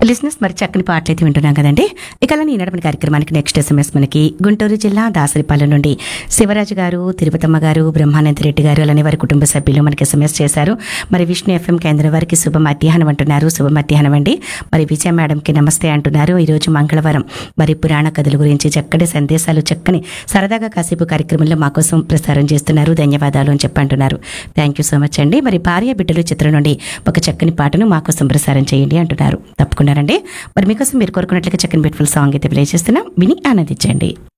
లిజినెస్ మరి చక్కని పాటలు అయితే వింటున్నాం కదండి ఇక అలా ఈ నడపని కార్యక్రమానికి నెక్స్ట్ ఎస్ఎంఎస్ మనకి గుంటూరు జిల్లా దాసరిపాలెం నుండి శివరాజు గారు తిరుపతమ్మ గారు బ్రహ్మానంద రెడ్డి గారు అలానే వారి కుటుంబ సభ్యులు మనకి ఎస్ఎంఎస్ చేశారు మరి విష్ణు ఎఫ్ఎం కేంద్రం వారికి శుభ మధ్యాహ్నం అంటున్నారు శుభ మధ్యాహ్నం అండి మరి విజయ మేడంకి నమస్తే అంటున్నారు ఈరోజు మంగళవారం మరి పురాణ కథల గురించి చక్కటి సందేశాలు చక్కని సరదాగా కాసేపు కార్యక్రమంలో మా కోసం ప్రసారం చేస్తున్నారు ధన్యవాదాలు అని చెప్పి అంటున్నారు థ్యాంక్ యూ సో మచ్ అండి మరి భార్య బిడ్డలు చిత్రం నుండి ఒక చక్కని పాటను మా కోసం ప్రసారం చేయండి అంటున్నారు తప్పకుండానండి మరి మీకోసం మీరు కోరుకున్నట్లుగా చక్కని బ్యూటిఫుల్ సాంగ్ అయితే ప్లే చేస్తున్నాం విని ఆనందించండి